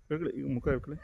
ಹೇಳ್ಕೊಳ್ಳಿ ಈಗ ಮುಖ ಹೇಳ್ಕೊಳ್ಳಿ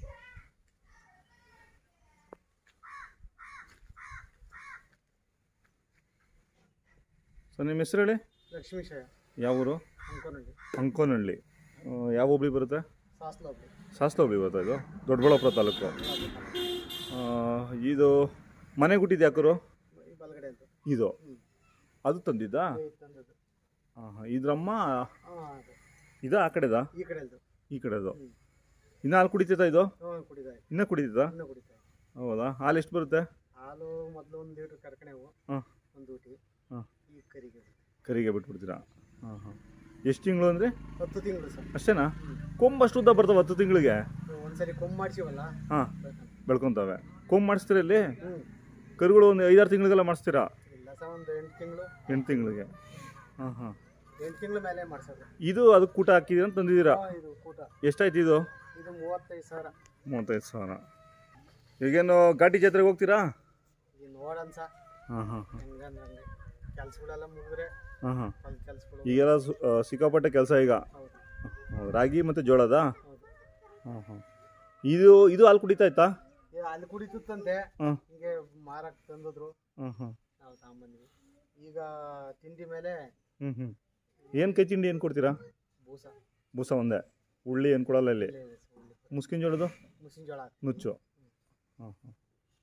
ಸರ್ ನಿಮ್ಮ ಹೆಸರು ಹೇಳಿ ಲಕ್ಷ್ಮೀಶಯ ಯಾವ ಊರು ಅಂಕೋನಹಳ್ಳಿ ಅಂಕೋನಹಳ್ಳಿ ಆ, ಯಾವ ಹೋಬಳಿ ಬರುತ್ತೆ ಸಾಸ್ಲ ಒಬ್ರು ಶಾಸ್ತ್ರ ಹೋಬಳಿ ಬರುತ್ತೆ ಇದು ದೊಡ್ಡಬಳ್ಳಾಪುರ ತಾಲೂಕು ಆ, ಇದು ಮನೆ ಗುಟ್ಟಿದ್ದು ಯಾಕರು ಈ ಬಲಗಡೆ ಅಂತ ಇದು ಅದು ತಂದಿದ್ದಾ ಇದು ತಂದದ್ದು ಹಾಂ ಹಾಂ ಇದ್ರಮ್ಮ ಹಾಂ ಅದು ಇದ ಆ ಕಡೆದಾ ಈ ಕಡೆ ಅಲ್ದು ಈ ಕಡೆದು ಹ್ಮ್. ಇನ್ನು ಹಾಲು ಕುಡಿತೈತಾ ಇದು ಹ್ಞೂ ಕುಡಿತಾ ಇದೆ ಇನ್ನೂ ಕುಡಿತೈತಾ ಇನ್ನೂ ಕುಡಿತಾ ಇದೆ ಹೌದಾ ಹಾಲು ಎಷ್ಟು ಬರುತ್ತೆ ಹಾಲು ಮೊದಲು ಒಂದು ಲೀಟ್ರ್ ಕರ್ಕಣೆವು ಹಾಂ ಒಂದು ಊಟಿ ಹಾಂ ಈ ಕರಿಗೆ ಕರಿಗೆ ಬಿಟ್ಬಿಡ್ತೀರಾ ಹಾಂ ಹಾಂ ಎಷ್ಟು ತಿಂಗಳು ಅಂದರೆ ಹತ್ತು ತಿಂಗಳು ಸರ್ ಅಷ್ಟೇನಾ ಕೊಂಬಷ್ಟು ಉದ್ದ ಬರ್ತವೆ ಹತ್ತು ತಿಂಗಳಿಗೆ ಒಂದ್ಸರಿ ಕೊಮ್ಮು ಮಾಡ್ಸಿವಲ್ಲ ಹಾಂ ಬೆಳ್ಕೊತವೆ ಕೊಂಬ್ ಮಾಡಿಸ್ತೀರಾ ಇಲ್ಲಿ ಹ್ಞೂ ಕರುಗಳು ಒಂದು ಐದಾರು ತಿಂಗಳಿಗೆಲ್ಲ ಮಾಡಿಸ್ತೀರಾ ಇಲ್ಲ ಸರ್ ಒಂದು ಎಂಟು ತಿಂಗಳು ಎಂಟು ತಿಂಗಳಿಗೆ ಹಾಂ ಹಾಂ ಎಂಟು ತಿಂಗಳ ಮೇಲೆ ಮಾಡ್ಸೋದು ಇದು ಅದಕ್ಕೆ ಕೂಟ ಹಾಕಿದ್ದೀರ ಅಂತ ತಂದಿದ್ದೀರಾ ಹಾಂ, ಇದು ಕೂಟ ಎಷ್ಟಾಯ್ತು ಇದು ಇದು ಮೂವತ್ತೈದು ಸಾವಿರ ಮೂವತ್ತೈದು ಸಾವಿರ ಈಗೇನು ಘಾಟಿ ಜಾತ್ರೆಗೆ ಹೋಗ್ತೀರಾ ಈಗ ನೋಡೋಣ ಸರ್ ಹಾಂ ಹಾಂ ಹಾಂ ಹೆಂಗಂದ್ರೆ ಹಂಗೆ ಕೆಲ್ಸಗಳೆಲ್ಲ ಮುಗಿದ್ರೆ ಹಾಂ ಹಾಂ ಹೊಲ ಕೆಲ್ಸಗಳು ಈಗೆಲ್ಲ ಸು- ಆ, ಸಿಕ್ಕಾಪಟ್ಟೆ ಕೆಲಸ ಈಗ ಹೌದು ಹೌದು, ರಾಗಿ ಮತ್ತು ಜೋಳದ ಹೌದು ಹಾಂ ಹಾಂ ಇದು ಇದು ಹಾಲು ಕುಡಿತಾಯ್ತಾ ಈಗ ಅಲ್ಲಿ ಕುಡಿತಂತೆ ಹಾಂ ಹಿಂಗೆ ಮಾರಕ್ ತಂದಿದ್ರು ಹಾಂ ಹಾಂ ನಾವು ತಗೊಂಬಂದ್ವಿ ಈಗ ತಿಂಡಿ ಮೇಲೆ ಹ್ಞೂ ಹ್ಞೂ ಏನು ಕೈ ತಿಂಡಿ ಏನು ಕೊಡ್ತೀರಾ ಬೂಸ ಬೂಸ ಒಂದೇ ಉಳ್ಳಿ ಏನು ಕೊಡಲ್ಲ ಇಲ್ಲಿ ಇಲ್ಲೇ ಇದೆ ಸರ್, ಉಳ್ಳಿ. ಮುಸ್ಕಿನ ಜೋಳದು ಮುಸ್ಲಿಂ ಜೋಳ ಹಾಕ್ತೀವಿ. ನುಚ್ಚು ಹಾಂ ಹಾಂ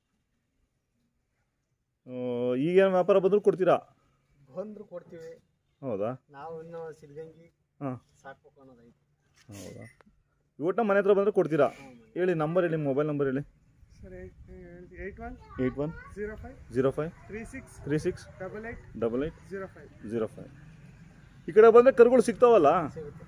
ಈಗೇನು ವ್ಯಾಪಾರ ಬಂದರೂ ಕೊಡ್ತೀರಾ ಬಂದ್ರು ಕೊಡ್ತೀವಿ ಹೌದಾ ನಾವು ಇನ್ನು ಸಿದ್ಧಗಂಗಿ ಹಾಂ ಸಾಕ್ಬೇಕು ಅನ್ನೋದೈತಿ ಹೌದಾ ಒಟ್ಟು ಮನೆ ಹತ್ರ ಬಂದರೆ ಕೊಡ್ತೀರಾ ಹೇಳಿ ನಂಬರ್ ಹೇಳಿ ಮೊಬೈಲ್ ನಂಬರ್ ಹೇಳಿ sir eight one eight one zero five zero five three six three six double eight double eight zero five zero five ಈ ಕಡೆ ಬಂದರೆ ಕರುಗಳು ಸಿಗ್ತಾವಲ್ಲ ಸಿಗುತ್ತೆ